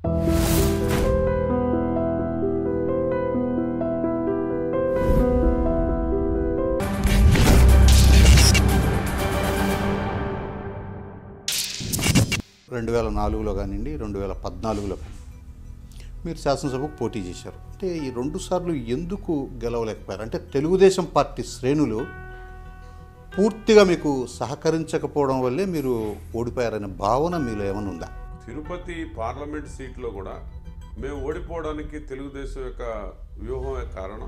రెండు వేల నాలుగులో కానివ్వండి రెండు వేల పద్నాలుగులో కానీ మీరు శాసనసభకు పోటీ చేశారు అంటే ఈ రెండు సార్లు ఎందుకు గెలవలేకపోయారు అంటే తెలుగుదేశం పార్టీ శ్రేణులు పూర్తిగా మీకు సహకరించకపోవడం వల్లే మీరు ఓడిపోయారనే భావన మీలో ఏమైనా ఉందా తిరుపతి పార్లమెంట్ సీట్లో కూడా మేము ఓడిపోవడానికి తెలుగుదేశం యొక్క వ్యూహమే కారణం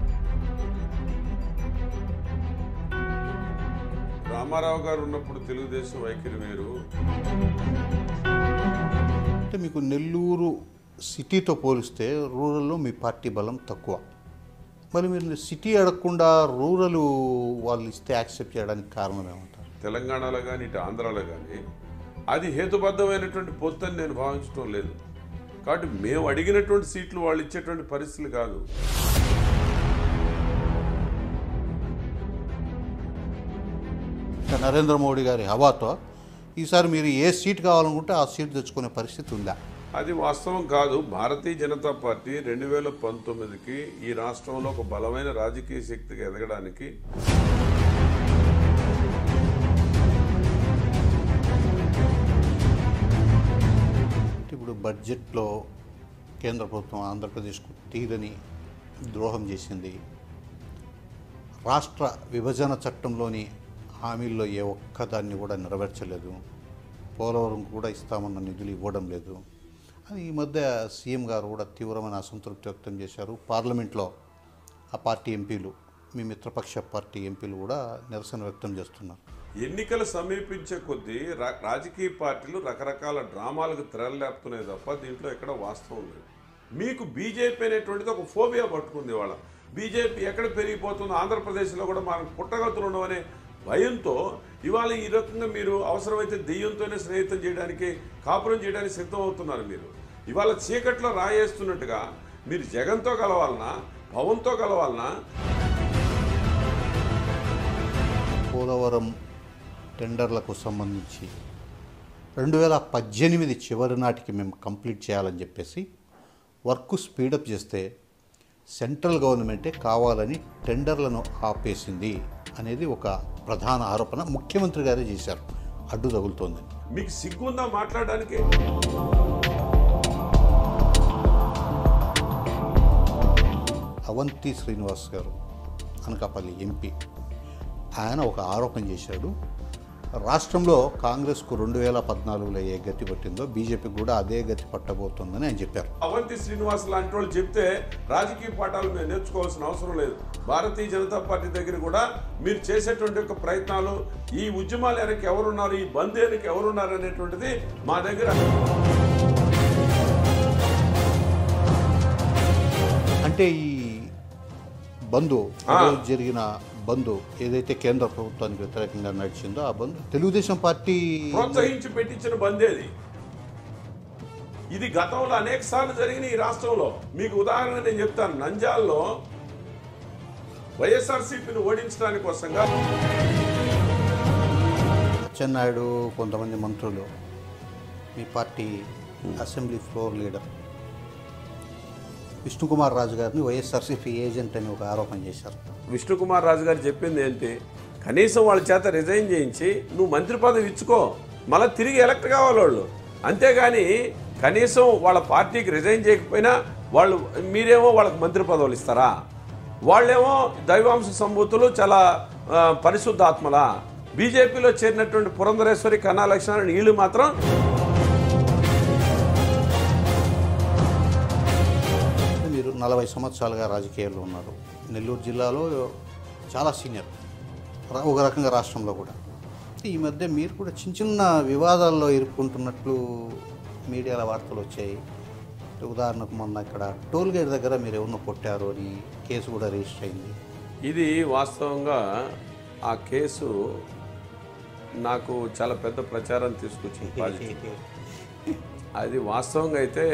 రామారావు గారు ఉన్నప్పుడు తెలుగుదేశం వైఖరి వేరు అంటే మీకు నెల్లూరు సిటీతో పోలిస్తే రూరల్లో మీ పార్టీ బలం తక్కువ మరి మీరు సిటీ అడగకుండా రూరల్ వాళ్ళు ఇస్తే యాక్సెప్ట్ చేయడానికి కారణం ఏమంటారు తెలంగాణలో కానీ ఇటు ఆంధ్రాలో కానీ అది హేతుబద్ధమైనటువంటి పొత్తు అని నేను భావించడం లేదు కాబట్టి మేము అడిగినటువంటి సీట్లు వాళ్ళు ఇచ్చేటువంటి పరిస్థితులు కాదు ఇంకా నరేంద్ర మోడీ గారి హవాతో ఈసారి మీరు ఏ సీట్ కావాలనుకుంటే ఆ సీట్ తెచ్చుకునే పరిస్థితి ఉందా అది వాస్తవం కాదు భారతీయ జనతా పార్టీ రెండు వేల పంతొమ్మిదికి ఈ రాష్ట్రంలో ఒక బలమైన రాజకీయ శక్తిగా ఎదగడానికి అంటే ఇప్పుడు బడ్జెట్లో కేంద్ర ప్రభుత్వం ఆంధ్రప్రదేశ్కు తీరని ద్రోహం చేసింది రాష్ట్ర విభజన చట్టంలోని హామీల్లో ఏ ఒక్కదాన్ని కూడా నెరవేర్చలేదు పోలవరం కూడా ఇస్తామన్న నిధులు ఇవ్వడం లేదు అని ఈ మధ్య సీఎం గారు కూడా తీవ్రమైన అసంతృప్తి వ్యక్తం చేశారు పార్లమెంట్లో ఆ పార్టీ ఎంపీలు మీ మిత్రపక్ష పార్టీ ఎంపీలు కూడా నిరసన వ్యక్తం చేస్తున్నారు ఎన్నికలు సమీపించే కొద్దీ రా- రాజకీయ పార్టీలు రకరకాల డ్రామాలకు తెరలేపుతున్నాయి తప్ప దీంట్లో ఎక్కడ వాస్తవం లేదు మీకు బీజేపీ అనేటువంటిది ఒక ఫోబియా పట్టుకుంది వాళ్ళ బీజేపీ ఎక్కడ పెరిగిపోతుందో ఆంధ్రప్రదేశ్లో కూడా మనకు పుట్టగతులు ఉండవనే భయంతో ఇవాళ ఈ రకంగా మీరు అవసరమైతే దెయ్యంతోనే స్నేహితం చేయడానికి కాపురం చేయడానికి సిద్ధం అవుతున్నారు మీరు ఇవాళ చీకట్లో రాయేస్తున్నట్టుగా మీరు జగన్తో కలవాలనా పవన్తో కలవాలనా పోలవరం టెండర్లకు సంబంధించి రెండు వేల పద్దెనిమిది చివరి నాటికి మేము కంప్లీట్ చేయాలని చెప్పేసి వర్క్ స్పీడప్ చేస్తే సెంట్రల్ గవర్నమెంటే కావాలని టెండర్లను ఆపేసింది అనేది ఒక ప్రధాన ఆరోపణ ముఖ్యమంత్రి గారే చేశారు అడ్డు తగులుతోంది మీకు సిగ్గుందా మాట్లాడడానికి అవంతి శ్రీనివాస్ గారు అనకాపల్లి ఎంపీ ఆయన ఒక ఆరోపణ చేశాడు రాష్ట్రంలో కాంగ్రెస్కు రెండు వేల పద్నాలుగులో ఏ గతి పట్టిందో బీజేపీకి కూడా అదే గతి పట్టబోతోందని ఆయన చెప్పారు అవంతి శ్రీనివాస్ లాంటి వాళ్ళు చెప్తే రాజకీయ పాఠాలు మేము నేర్చుకోవాల్సిన అవసరం లేదు భారతీయ జనతా పార్టీ దగ్గర కూడా మీరు చేసేటువంటి యొక్క ప్రయత్నాలు ఈ ఉద్యమాలు వెనక ఎవరున్నారు ఈ బంద్ వెనక ఎవరున్నారు అనేటువంటిది మా దగ్గర అంటే ఈ బంధు ఈరోజు జరిగిన బంధు ఏదైతే కేంద్ర ప్రభుత్వానికి వ్యతిరేకంగా నడిచిందో ఆ బంధు తెలుగుదేశం పార్టీ ప్రోత్సహించి పెట్టించిన బందేది ఇది గతంలో అనేక సార్లు జరిగిన ఈ రాష్ట్రంలో మీకు ఉదాహరణ నేను చెప్తాను నంజాల్లో వైఎస్ఆర్సీపీని ఓడించడానికి కోసంగా అచ్చెన్నాయుడు కొంతమంది మంత్రులు మీ party assembly floor leader Vishnukumar Raju గారిని వైఎస్ఆర్సీపీ ఏజెంట్ అని ఒక ఆరోపణ చేశారు విష్ణుకుమార్ రాజు గారు చెప్పింది ఏంటి కనీసం వాళ్ళ చేత రిజైన్ చేయించి నువ్వు మంత్రి పదవి ఇచ్చుకో మళ్ళీ తిరిగి ఎలక్ట్ కావాలి వాళ్ళు అంతేగాని కనీసం వాళ్ళ పార్టీకి రిజైన్ చేయకపోయినా వాళ్ళు మీరేమో వాళ్ళకి మంత్రి పదవులు ఇస్తారా వాళ్ళేమో దైవాంశ సంభూతులు చాలా ఆ, పరిశుద్ధ ఆత్మలా బీజేపీలో చేరినటువంటి పురంధరేశ్వరి కన్నా లక్ష్మణ్ వీళ్ళు మాత్రం మీరు నలభై సంవత్సరాలుగా రాజకీయాల్లో ఉన్నారు నెల్లూరు జిల్లాలో చాలా సీనియర్ రా- ఒక రకంగా రాష్ట్రంలో కూడా ఈ మధ్య మీరు కూడా చిన్న చిన్న వివాదాల్లో ఇరుక్కుంటున్నట్లు మీడియాలో వార్తలు వచ్చాయి ఉదాహరణకు మొన్న ఇక్కడ టోల్ గేట్ దగ్గర మీరు ఎవరినో కొట్టారు అని కేసు కూడా రిజిస్టర్ అయింది ఇది వాస్తవంగా ఆ కేసు నాకు చాలా పెద్ద ప్రచారం తీసుకొచ్చింది పాజిటివ్ అది వాస్తవంగా అయితే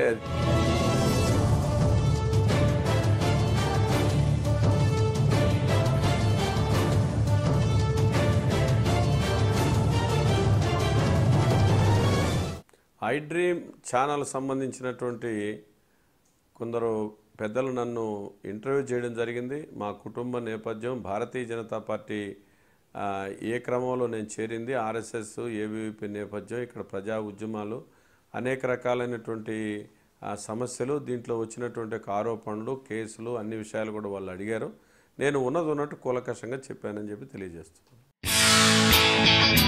ఆ ఐ డ్రీమ్ ఛానల్ సంబంధించినటువంటి కొందరు పెద్దలు నన్ను ఇంటర్వ్యూ చేయడం జరిగింది మా కుటుంబ నేపథ్యం భారతీయ జనతా పార్టీ ఆ, ఏ క్రమంలో నేను చేరింది ఆర్ఎస్ఎస్ ఏబీవీపీ నేపథ్యం ఇక్కడ ప్రజా ఉద్యమాలు అనేక రకాలైనటువంటి ఆ, సమస్యలు దీంట్లో వచ్చినటువంటి ఒక ఆరోపణలు కేసులు అన్ని విషయాలు కూడా వాళ్ళు అడిగారు నేను ఉన్నది ఉన్నట్టు కూలకషంగా చెప్పానని చెప్పి తెలియజేస్తున్నాను